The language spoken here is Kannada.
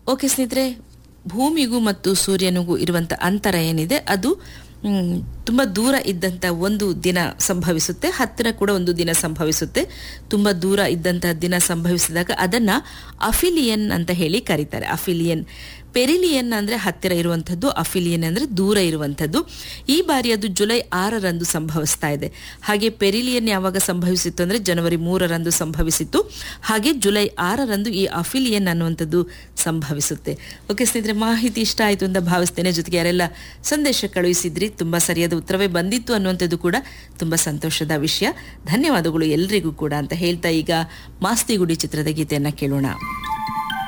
ಓಕೆ ಸ್ನೇಹಿತರೆ ಭೂಮಿಗೂ ಮತ್ತು ಸೂರ್ಯನಿಗೂ ಇರುವಂಥ ಅಂತರ ಏನಿದೆ ಅದು ಮ್, ತುಂಬ ದೂರ ಇದ್ದಂಥ ಒಂದು ದಿನ ಸಂಭವಿಸುತ್ತೆ ಹತ್ತಿರ ಕೂಡ ಒಂದು ದಿನ ಸಂಭವಿಸುತ್ತೆ ತುಂಬ ದೂರ ಇದ್ದಂಥ ದಿನ ಸಂಭವಿಸಿದಾಗ ಅದನ್ನು ಅಫಿಲಿಯನ್ ಅಂತ ಹೇಳಿ ಕರೀತಾರೆ ಅಫಿಲಿಯನ್ ಪೆರಿಲಿಯನ್ ಅಂದರೆ ಹತ್ತಿರ ಇರುವಂಥದ್ದು ಅಫಿಲಿಯನ್ ಅಂದರೆ ದೂರ ಇರುವಂಥದ್ದು ಈ ಬಾರಿ ಅದು ಜುಲೈ ಆರರಂದು ಸಂಭವಿಸ್ತಾ ಇದೆ ಹಾಗೆ ಪೆರಿಲಿಯನ್ ಯಾವಾಗ ಸಂಭವಿಸಿತ್ತು ಅಂದರೆ ಜನವರಿ ಮೂರರಂದು ಸಂಭವಿಸಿತ್ತು ಹಾಗೆ ಜುಲೈ ಆರರಂದು ಈ ಅಫಿಲಿಯನ್ ಅನ್ನುವಂಥದ್ದು ಸಂಭವಿಸುತ್ತೆ ಓಕೆ ಸ್ನೇಹಿತರೆ ಮಾಹಿತಿ ಇಷ್ಟ ಆಯಿತು ಅಂತ ಭಾವಿಸ್ತೇನೆ ಜೊತೆಗೆ ಯಾರೆಲ್ಲ ಸಂದೇಶ ಕಳುಹಿಸಿದ್ರಿ ತುಂಬ ಸರಿಯಾದ ಉತ್ತರವೇ ಬಂದಿತ್ತು ಅನ್ನುವಂಥದ್ದು ಕೂಡ ತುಂಬ ಸಂತೋಷದ ವಿಷಯ ಧನ್ಯವಾದಗಳು ಎಲ್ರಿಗೂ ಕೂಡ ಅಂತ ಹೇಳ್ತಾ ಈಗ ಮಾಸ್ತಿಗುಡಿ ಚಿತ್ರದ ಗೀತೆಯನ್ನು ಕೇಳೋಣ